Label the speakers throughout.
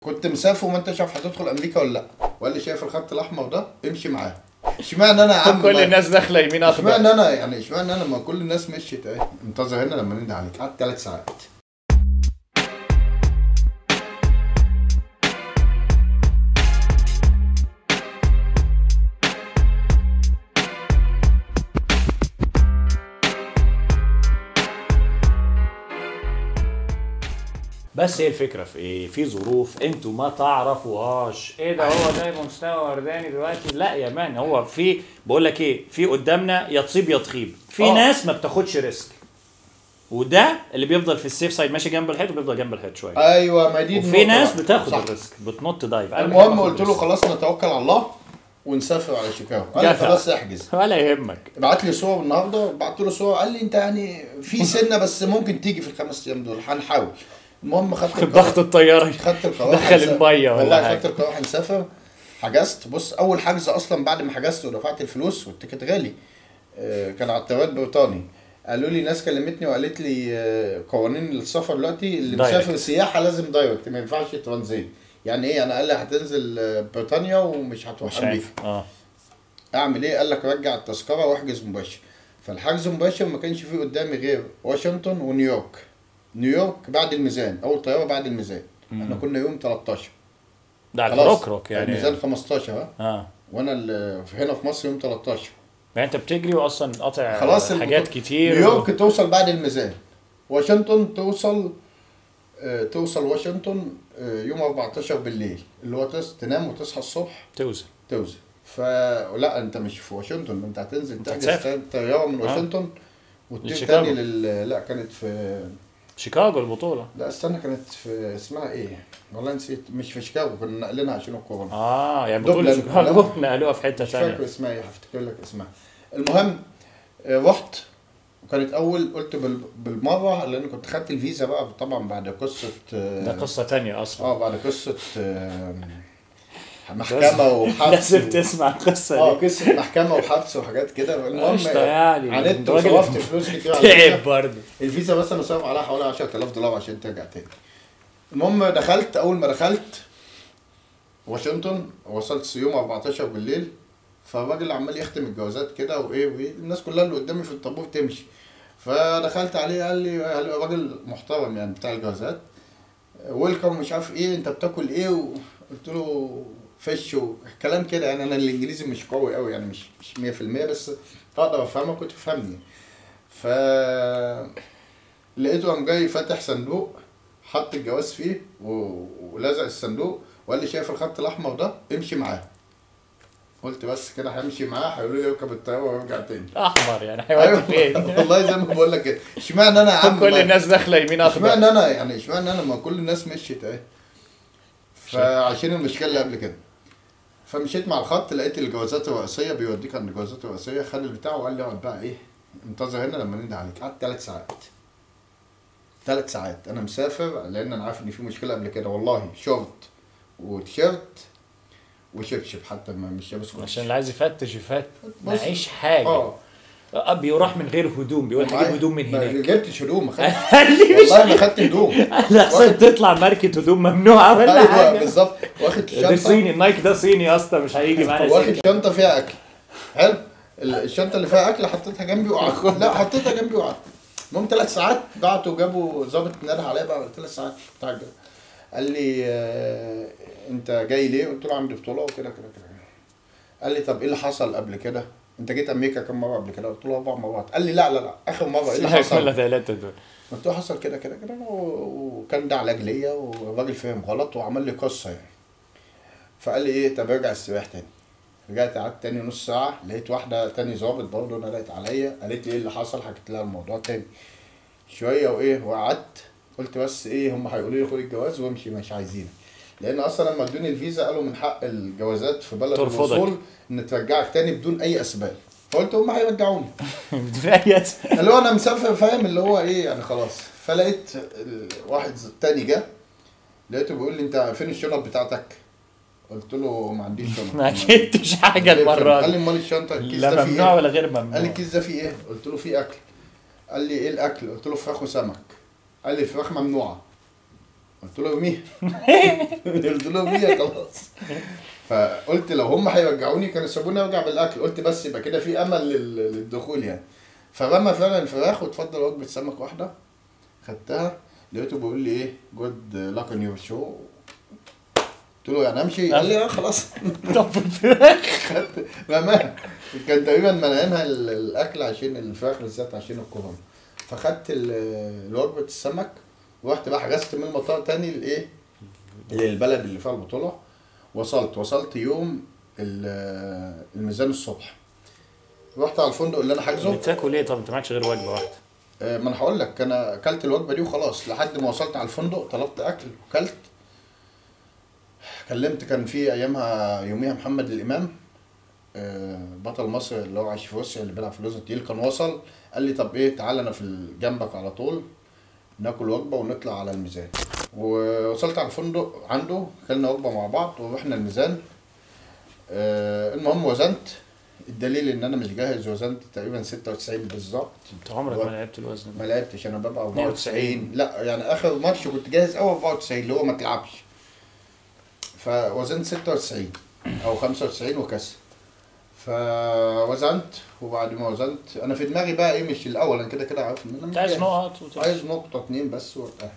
Speaker 1: كنت مسافر وما انتش عارف هتدخل امريكا ولا لا وقال لي شايف الخط الاحمر ده امشي معاه اشمعنى انا يا عم
Speaker 2: كل
Speaker 1: ما-
Speaker 2: الناس داخله يمين اخضر
Speaker 1: اشمعنى انا يعني اشمعنى انا ما كل الناس مشيت اهي انتظر هنا لما ننده عليك قعدت ثلاث ساعات
Speaker 2: بس هي الفكره في ايه في ظروف انتوا ما تعرفوهاش ايه ده هو ده مستوى ورداني دلوقتي لا يا مان هو في بقول لك ايه في قدامنا يا تصيب يا تخيب في
Speaker 1: آه.
Speaker 2: ناس ما بتاخدش ريسك وده اللي بيفضل في السيف سايد ماشي جنب الحيط وبيفضل جنب الحيط شويه
Speaker 1: ايوه ما دي
Speaker 2: وفي
Speaker 1: النقطة
Speaker 2: ناس
Speaker 1: بقى.
Speaker 2: بتاخد
Speaker 1: صح.
Speaker 2: الريسك بتنط دايف أنا
Speaker 1: المهم
Speaker 2: بحب آخد
Speaker 1: قلت له
Speaker 2: ريسك.
Speaker 1: خلاص نتوكل على الله ونسافر على شيكاغو قال لي
Speaker 2: جدع.
Speaker 1: خلاص احجز
Speaker 2: ولا يهمك
Speaker 1: بعت لي صور النهارده بعت له صور قال لي انت يعني في سنه بس ممكن تيجي في الخمس ايام دول هنحاول المهم خدت
Speaker 2: ضغط الطياره
Speaker 1: خدت القرار
Speaker 2: دخل
Speaker 1: هنسافر.
Speaker 2: المية ولا
Speaker 1: والله
Speaker 2: حاجة.
Speaker 1: خدت القرار هنسافر حجزت بص اول حجز اصلا بعد ما حجزت ودفعت الفلوس والتيكت غالي آه، كان على الطيران بريطاني قالوا لي ناس كلمتني وقالت لي آه، قوانين السفر دلوقتي اللي
Speaker 2: دايركت.
Speaker 1: مسافر سياحه لازم دايركت ما ينفعش ترانزيت يعني ايه انا قال لي هتنزل آه، بريطانيا ومش هتروح
Speaker 2: مش
Speaker 1: امريكا
Speaker 2: عارف اه
Speaker 1: اعمل ايه قال لك رجع التذكره واحجز مباشر فالحجز مباشر ما كانش فيه قدامي غير واشنطن ونيويورك نيويورك بعد الميزان اول طياره بعد الميزان احنا كنا يوم 13
Speaker 2: ده على
Speaker 1: خلاص
Speaker 2: الركرك يعني
Speaker 1: الميزان 15 ها
Speaker 2: اه
Speaker 1: وانا ال- هنا في مصر يوم 13
Speaker 2: يعني انت بتجري واصلا قاطع
Speaker 1: خلاص
Speaker 2: حاجات
Speaker 1: المط-
Speaker 2: كتير
Speaker 1: نيويورك توصل بعد الميزان واشنطن توصل آه، توصل واشنطن آه، يوم 14 بالليل اللي هو تص... تنام وتصحى الصبح
Speaker 2: توزن
Speaker 1: توزن فلا انت مش في واشنطن انت هتنزل تحجز
Speaker 2: هتسافر.
Speaker 1: طياره من
Speaker 2: آه.
Speaker 1: واشنطن وتطير
Speaker 2: لشيكاغو.
Speaker 1: تاني لل لا كانت في
Speaker 2: شيكاغو البطوله
Speaker 1: لا استنى كانت في اسمها ايه والله نسيت مش في شيكاغو كنا ناقلينها عشان الكورونا
Speaker 2: اه يعني بطوله
Speaker 1: دوبلن.
Speaker 2: شيكاغو نقلوها في حته
Speaker 1: مش فاكر
Speaker 2: ثانيه
Speaker 1: اسمها ايه هفتكر لك اسمها المهم آه، رحت وكانت اول قلت بال- بالمره لان كنت خدت الفيزا بقى طبعا بعد قصه آه،
Speaker 2: ده قصه ثانيه اصلا
Speaker 1: اه بعد قصه آه، محكمه وحبس
Speaker 2: لازم
Speaker 1: و-
Speaker 2: تسمع القصه
Speaker 1: اه
Speaker 2: دي
Speaker 1: قصه محكمه وحبس وحاجات كده المهم
Speaker 2: قشطة يعني.
Speaker 1: عانيت
Speaker 2: انت راجل
Speaker 1: وصرفت فلوس كتير على الفيزا.
Speaker 2: تعب برضه
Speaker 1: الفيزا مثلا صرف عليها حوالي 10000 دولار عشان ترجع تاني المهم دخلت اول ما دخلت واشنطن وصلت يوم 14 بالليل فالراجل عمال يختم الجوازات كده وايه وايه الناس كلها اللي قدامي في الطابور تمشي فدخلت عليه قال لي قال لي راجل محترم يعني بتاع الجوازات ويلكم مش عارف ايه انت بتاكل ايه وقلت له فش وكلام كده يعني انا الانجليزي مش قوي قوي يعني مش مش 100% بس اقدر افهمه كنت فهمني ف لقيته قام جاي فاتح صندوق حط الجواز فيه و... ولزق الصندوق وقال لي شايف الخط الاحمر ده امشي معاه قلت بس كده همشي معاه هيقولوا لي اركب الطياره وارجع تاني
Speaker 2: احمر يعني هيودي فين
Speaker 1: والله زي ما بقول لك كده اشمعنى انا يا عم
Speaker 2: كل
Speaker 1: ما-
Speaker 2: الناس داخله يمين اخضر
Speaker 1: اشمعنى انا يعني اشمعنى انا ما كل الناس مشيت اهي فعشان المشكله اللي قبل كده فمشيت مع الخط لقيت الجوازات الرئيسيه بيوديك عند الجوازات الرئيسيه خد البتاع وقال لي اقعد بقى ايه انتظر هنا لما ننده عليك قعدت ثلاث ساعات ثلاث ساعات انا مسافر لان انا عارف ان في مشكله قبل كده والله شورت وتيشيرت وشبشب حتى ما مش لابس كوتشي.
Speaker 2: عشان اللي عايز يفتش يفتش
Speaker 1: بص.
Speaker 2: معيش حاجه
Speaker 1: اه
Speaker 2: آه، بيروح من غير هدوم بيقول هجيب هدوم من
Speaker 1: ما
Speaker 2: هناك
Speaker 1: جبتش هدوم ما خدتش
Speaker 2: قال لي مش
Speaker 1: والله ما خدت هدوم
Speaker 2: لا أصل تطلع ماركه هدوم ممنوعه ولا
Speaker 1: ايوه
Speaker 2: حاجه
Speaker 1: بالظبط واخد
Speaker 2: ده
Speaker 1: شنطه
Speaker 2: صيني النايك ده صيني يا اسطى مش هيجي معانا
Speaker 1: واخد
Speaker 2: سكة.
Speaker 1: شنطه فيها اكل حلو ال- الشنطه اللي فيها اكل حطيتها جنبي وقعدت لا حطيتها جنبي وقعدت المهم ثلاث ساعات بعتوا جابوا ظابط نده عليا بقى ثلاث ساعات بتاع الجو. قال لي آه، انت جاي ليه؟ قلت له عندي بطوله وكده كده كده قال لي طب ايه اللي حصل قبل كده؟ انت جيت امريكا كم مره قبل كده؟ قلت له اربع مرات قال لي لا لا لا اخر مره ايه اللي
Speaker 2: كلها
Speaker 1: حصل؟
Speaker 2: ثلاثه دول
Speaker 1: قلت له حصل كده كده كده و- وكان ده علاج ليا والراجل فهم غلط وعمل لي قصه يعني فقال لي ايه طب ارجع استريح تاني رجعت قعدت تاني نص ساعه لقيت واحده تاني ظابط برضه ندهت عليا قالت لي ايه اللي حصل حكيت لها الموضوع تاني شويه وايه وقعدت قلت بس ايه هم هيقولوا لي خد الجواز وامشي مش عايزينك لان اصلا لما ادوني الفيزا قالوا من حق الجوازات في بلد
Speaker 2: ترفضك.
Speaker 1: الوصول ان ترجعك تاني بدون اي اسباب فقلت هم هيرجعوني
Speaker 2: بدون اي أسباب.
Speaker 1: اللي هو انا مسافر فاهم اللي هو ايه يعني خلاص فلقيت ال- واحد تاني جه لقيته بيقول لي انت فين الشنط بتاعتك؟ قلت له ما عنديش شنط
Speaker 2: ما جبتش حاجه المره
Speaker 1: قال لي
Speaker 2: دي
Speaker 1: امال الشنطه الكيس
Speaker 2: لا
Speaker 1: ده فيه
Speaker 2: ممنوع
Speaker 1: ايه؟
Speaker 2: ولا غير
Speaker 1: قال لي
Speaker 2: ممنوع
Speaker 1: الكيس ده فيه ايه؟ قلت له فيه اكل قال لي ايه الاكل؟ قلت له فراخ وسمك قال لي الفراخ ممنوعه قلت له يوميها قلت له يوميها خلاص فقلت لو هم هيرجعوني كانوا سابوني ارجع بالاكل قلت بس يبقى كده في امل لل- للدخول يعني فرمى فعلا الفراخ واتفضل وجبه سمك واحده خدتها لقيته بيقول لي ايه جود لاك ان يور شو قلت له يعني امشي قال لي اه خلاص
Speaker 2: طب الفراخ
Speaker 1: خدت رماها كان تقريبا منعينها ال- الاكل عشان الفراخ بالذات عشان الكورونا فخدت ال- الوجبه السمك ورحت بقى حجزت من المطار تاني لايه للبلد اللي فيها البطوله وصلت وصلت يوم ال- الميزان الصبح رحت على الفندق اللي انا حاجزه
Speaker 2: بتاكل ايه طب انت معكش غير وجبه واحده
Speaker 1: آه، ما انا هقول لك انا اكلت الوجبه دي وخلاص لحد ما وصلت على الفندق طلبت اكل وكلت كلمت كان في ايامها يوميها محمد الامام آه، بطل مصر اللي هو عايش في روسيا اللي بيلعب في الوزن التقيل كان وصل قال لي طب ايه تعالى انا في جنبك على طول ناكل وجبه ونطلع على الميزان ووصلت على الفندق عنده كلنا وجبه مع بعض ورحنا الميزان آه، المهم وزنت الدليل ان انا مش جاهز وزنت تقريبا 96 بالظبط
Speaker 2: انت عمرك ما لعبت الوزن
Speaker 1: ما
Speaker 2: ده
Speaker 1: لعبتش انا ببقى
Speaker 2: 92.
Speaker 1: 94 لا يعني اخر ماتش كنت جاهز قوي 94 اللي هو ما تلعبش فوزنت 96 او 95 وكسر فوزنت وبعد ما وزنت انا في دماغي بقى ايه مش الاول انا كده كده عارف ان انا
Speaker 2: انت
Speaker 1: مش
Speaker 2: عايز
Speaker 1: جاهز.
Speaker 2: نقط وت-
Speaker 1: عايز نقطة اتنين بس وارتاح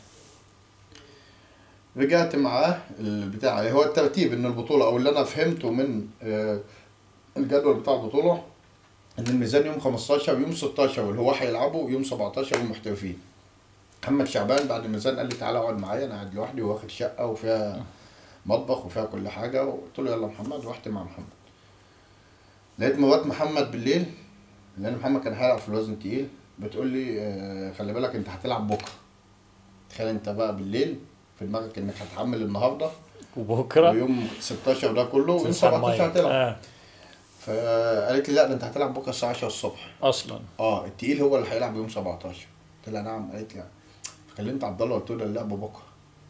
Speaker 1: رجعت معاه البتاع هو الترتيب ان البطولة او اللي انا فهمته من آه، الجدول بتاع البطولة ان الميزان يوم 15 ويوم 16 واللي هو هيلعبوا يوم 17 يوم محترفين محمد شعبان بعد الميزان قال لي تعالى اقعد معايا انا قاعد لوحدي واخد شقة وفيها مطبخ وفيها كل حاجة وقلت له يلا محمد رحت مع محمد لقيت مرات محمد بالليل لان محمد كان هيلعب في الوزن التقيل بتقول لي آه، خلي بالك انت هتلعب بكره تخيل انت بقى بالليل في دماغك انك هتحمل النهارده
Speaker 2: وبكره
Speaker 1: ويوم 16 ده كله ويوم
Speaker 2: تنسى
Speaker 1: 17
Speaker 2: المية.
Speaker 1: هتلعب
Speaker 2: آه.
Speaker 1: فقالت لي لا ده انت هتلعب بكره الساعه 10 الصبح
Speaker 2: اصلا
Speaker 1: اه التقيل هو اللي هيلعب يوم 17 قلت لها نعم قالت لي فكلمت عبد الله قلت له اللعب بكره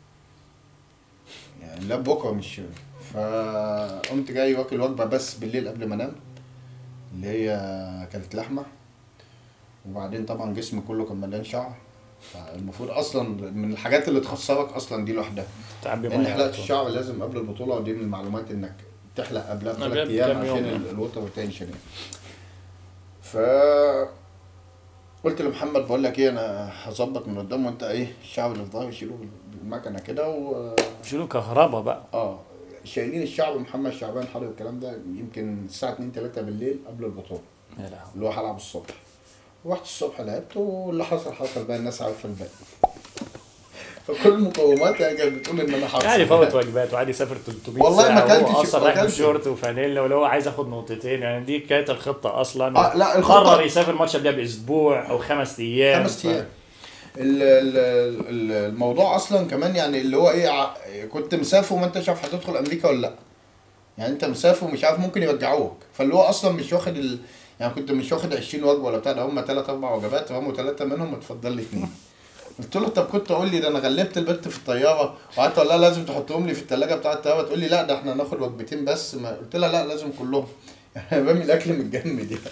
Speaker 1: يعني اللعب بكره مش فقمت جاي واكل وجبه بس بالليل قبل ما انام اللي هي اكلت لحمه وبعدين طبعا جسمي كله كان مليان شعر فالمفروض اصلا من الحاجات اللي تخسرك اصلا دي لوحدها
Speaker 2: تعبي
Speaker 1: لان
Speaker 2: ميه
Speaker 1: حلقه
Speaker 2: على طول.
Speaker 1: الشعر لازم قبل البطوله ودي من المعلومات انك تحلق قبلها
Speaker 2: قبلها
Speaker 1: بثلاث ايام
Speaker 2: بكام يوم
Speaker 1: عشان
Speaker 2: يعني.
Speaker 1: ال- الوتر ريتنشن يعني ف قلت لمحمد بقول لك ايه انا هظبط من قدام وانت ايه الشعر اللي في ظهري شيله بال- بالمكنه كده و
Speaker 2: شيلوا كهرباء بقى
Speaker 1: اه شايلين الشعر محمد شعبان حاضر الكلام ده يمكن الساعه 2 3 بالليل قبل البطوله
Speaker 2: يا لهوي
Speaker 1: اللي هو هلعب الصبح رحت الصبح لعبت واللي حصل حصل بقى الناس عارفه الباقي فكل المقومات يعني كانت بتقول ان انا حصل
Speaker 2: يعني فوت وجبات وعادي يسافر 300
Speaker 1: والله
Speaker 2: ساعة
Speaker 1: ما
Speaker 2: وهو
Speaker 1: أكلتش-
Speaker 2: اصلا
Speaker 1: ما
Speaker 2: رايح
Speaker 1: أكلتش.
Speaker 2: بشورت وفانيلا ولو هو عايز ياخد نقطتين يعني دي كانت الخطه اصلا
Speaker 1: آه، لا، الخطة-
Speaker 2: قرر يسافر ماتش قبلها باسبوع او خمس ايام
Speaker 1: خمس
Speaker 2: ف-
Speaker 1: ايام ال- ال- ال- الموضوع اصلا كمان يعني اللي هو ايه ع- كنت مسافر وما انتش عارف هتدخل امريكا ولا لا يعني انت مسافر ومش عارف ممكن يرجعوك فاللي هو اصلا مش واخد ال... يعني كنت مش واخد 20 وجبه ولا بتاع ده هم ثلاث اربع وجبات رموا ثلاثه منهم اتفضل لي اثنين قلت له طب كنت اقول لي ده انا غلبت البت في الطياره وقعدت اقول لها لازم تحطهم لي في الثلاجه بتاعه الطياره تقول لي لا ده احنا هناخد وجبتين بس ما قلت لها لا لازم كلهم يعني برمي الاكل متجمد يعني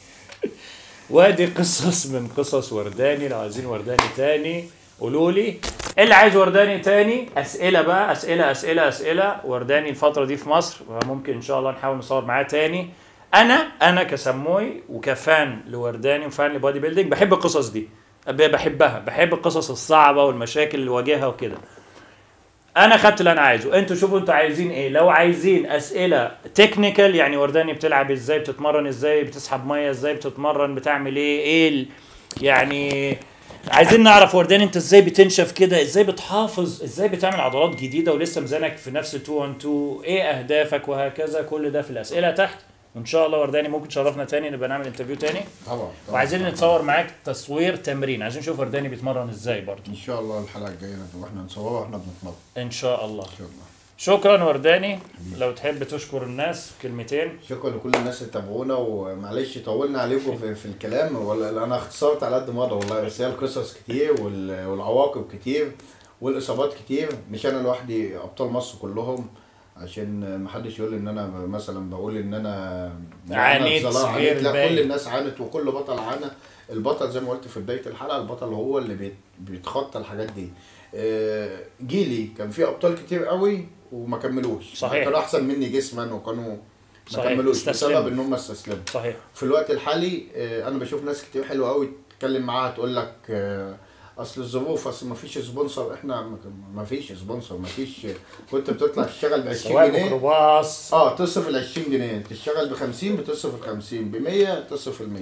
Speaker 2: وادي قصص من قصص ورداني لو عايزين ورداني تاني قولوا لي اللي عايز ورداني تاني اسئله بقى اسئله اسئله اسئله ورداني الفتره دي في مصر وممكن ان شاء الله نحاول نصور معاه تاني انا انا كسموي وكفان لورداني وفان لبادي بيلدينج بحب القصص دي ب- بحبها بحب القصص الصعبه والمشاكل اللي واجهها وكده انا خدت اللي انا عايزه انتوا شوفوا انتوا عايزين ايه لو عايزين اسئله تكنيكال يعني ورداني بتلعب ازاي بتتمرن ازاي بتسحب ميه ازاي بتتمرن بتعمل ايه ايه ال... يعني عايزين نعرف ورداني انت ازاي بتنشف كده ازاي بتحافظ ازاي بتعمل عضلات جديده ولسه ميزانك في نفس 2 1 2 ايه اهدافك وهكذا كل ده في الاسئله تحت وان شاء الله ورداني ممكن تشرفنا تاني نبقى نعمل انترفيو تاني
Speaker 1: طبعا طبعاً.
Speaker 2: وعايزين نتصور معاك تصوير تمرين عايزين نشوف ورداني بيتمرن ازاي برضه
Speaker 1: ان شاء الله الحلقه الجايه واحنا نصورها واحنا بنتمرن
Speaker 2: ان شاء الله
Speaker 1: ان شاء الله
Speaker 2: شكرا ورداني لو تحب تشكر الناس كلمتين
Speaker 1: شكرا لكل الناس اللي تابعونا ومعلش طولنا عليكم في, في الكلام ولا انا اختصرت على قد ما اقدر والله بس هي القصص كتير وال- والعواقب كتير والاصابات كتير مش انا لوحدي ابطال مصر كلهم عشان ما حدش يقول ان انا مثلا بقول ان انا أنا
Speaker 2: عانيت
Speaker 1: اتظلمت،
Speaker 2: غير
Speaker 1: عانيت. لا
Speaker 2: الباقي.
Speaker 1: كل الناس عانت وكل بطل عانى البطل زي ما قلت في بدايه الحلقه البطل هو اللي بيت- بيتخطى الحاجات دي آه، جيلي كان فيه ابطال كتير قوي وما كملوش
Speaker 2: صحيح.
Speaker 1: كانوا احسن مني جسما وكانوا ما
Speaker 2: صحيح.
Speaker 1: كملوش
Speaker 2: استسلموا.
Speaker 1: بسبب ان هم استسلموا
Speaker 2: صحيح
Speaker 1: في الوقت الحالي آه، انا بشوف ناس كتير حلوه قوي تتكلم معاها تقول لك آه، اصل الظروف اصل ما فيش سبونسر احنا ما فيش سبونسر ما فيش كنت بتطلع تشتغل ب 20
Speaker 2: سواء
Speaker 1: جنيه
Speaker 2: ميكروباص
Speaker 1: اه تصرف ال 20 جنيه تشتغل ب 50 بتصرف ال 50 ب 100 تصرف ال 100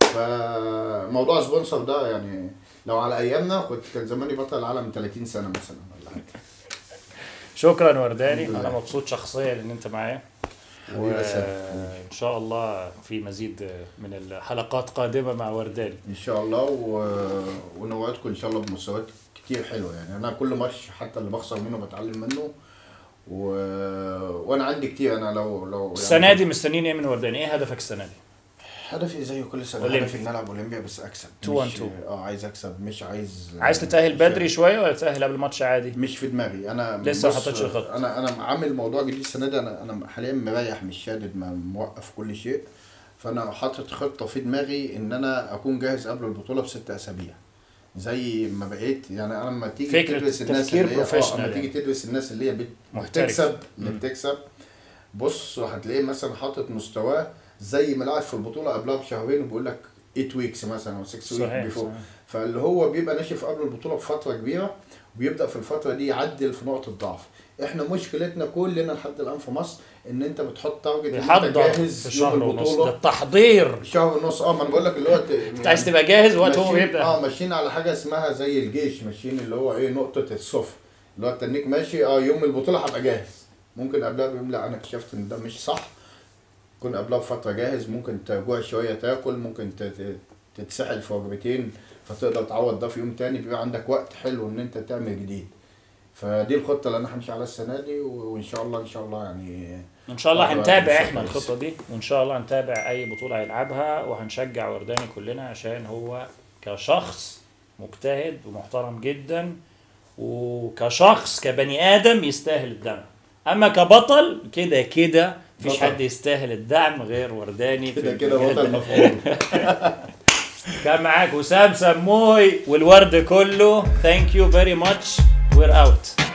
Speaker 1: فموضوع سبونسر ده يعني لو على ايامنا كنت كان زماني بطل العالم من 30 سنه مثلا ولا حاجه
Speaker 2: شكرا ورداني
Speaker 1: الحمد لله.
Speaker 2: انا مبسوط شخصيا ان انت معايا
Speaker 1: حبيبي يا سيد.
Speaker 2: وان شاء الله في مزيد من الحلقات قادمه مع ورداني
Speaker 1: ان شاء الله و... ونوعدكم ان شاء الله بمستويات كتير حلوه يعني انا كل ماتش حتى اللي بخسر منه بتعلم منه و... وانا عندي كتير انا لو لو يعني
Speaker 2: السنه دي مستنيين ايه من ورداني ايه هدفك السنه دي
Speaker 1: هدفي زي كل سنه
Speaker 2: أولمبي.
Speaker 1: هدفي ان العب اولمبيا بس اكسب
Speaker 2: Two
Speaker 1: مش-
Speaker 2: on two.
Speaker 1: اه عايز اكسب مش عايز
Speaker 2: عايز تتاهل بدري شويه ولا تتاهل قبل الماتش عادي
Speaker 1: مش في دماغي انا
Speaker 2: لسه ما
Speaker 1: بص،
Speaker 2: حطيتش الخط.
Speaker 1: انا انا عامل موضوع جديد السنه دي انا انا حاليا مريح مش شادد ما- موقف كل شيء فانا حاطط خطه في دماغي ان انا اكون جاهز قبل البطوله بست اسابيع زي ما بقيت يعني انا لما تيجي
Speaker 2: فكرة
Speaker 1: تدرس الناس
Speaker 2: تفكير
Speaker 1: اللي هي اه
Speaker 2: professional
Speaker 1: لما
Speaker 2: يعني.
Speaker 1: تيجي تدرس الناس اللي هي بت-
Speaker 2: محترف.
Speaker 1: بتكسب اللي
Speaker 2: مم.
Speaker 1: بتكسب بص هتلاقيه مثلا حاطط مستواه زي ما لعب في البطوله قبلها بشهرين وبيقول لك 8 ويكس مثلا او 6 ويكس
Speaker 2: صحيح
Speaker 1: بيفور
Speaker 2: صحيح.
Speaker 1: فاللي هو بيبقى ناشف قبل البطوله بفتره كبيره وبيبدا في الفتره دي يعدل في نقط الضعف احنا مشكلتنا كلنا لحد الان في مصر ان انت بتحط تارجت ان انت
Speaker 2: بيحضر
Speaker 1: جاهز
Speaker 2: في
Speaker 1: يوم
Speaker 2: شهر ونص ده
Speaker 1: البطوله
Speaker 2: التحضير
Speaker 1: شهر ونص اه ما انا بقول لك اللي هو
Speaker 2: انت عايز تبقى جاهز وقت هو
Speaker 1: ماشيين-
Speaker 2: بيبدا
Speaker 1: اه ماشيين على حاجه اسمها زي الجيش ماشيين اللي هو ايه نقطه الصفر اللي هو التنيك ماشي اه يوم البطوله هبقى جاهز ممكن قبلها بيوم لا انا اكتشفت ان ده مش صح تكون قبلها بفتره جاهز ممكن تجوع شويه تاكل ممكن ت- ت- تتسحل في وجبتين فتقدر تعوض ده في يوم تاني بيبقى عندك وقت حلو ان انت تعمل جديد فدي الخطه اللي انا همشي عليها السنه دي و- وان شاء الله ان شاء الله يعني
Speaker 2: ان شاء الله
Speaker 1: آه،
Speaker 2: هنتابع
Speaker 1: بشكل
Speaker 2: احنا
Speaker 1: كويس.
Speaker 2: الخطه دي وان شاء الله هنتابع اي بطوله هيلعبها وهنشجع ورداني كلنا عشان هو كشخص مجتهد ومحترم جدا وكشخص كبني ادم يستاهل الدعم اما كبطل كده كده مفيش
Speaker 1: بطل.
Speaker 2: حد يستاهل الدعم غير ورداني في
Speaker 1: كده كده
Speaker 2: المجال
Speaker 1: بطل
Speaker 2: ده.
Speaker 1: مفعول
Speaker 2: كان معاك وسام سموي والورد كله ثانك يو فيري ماتش وير اوت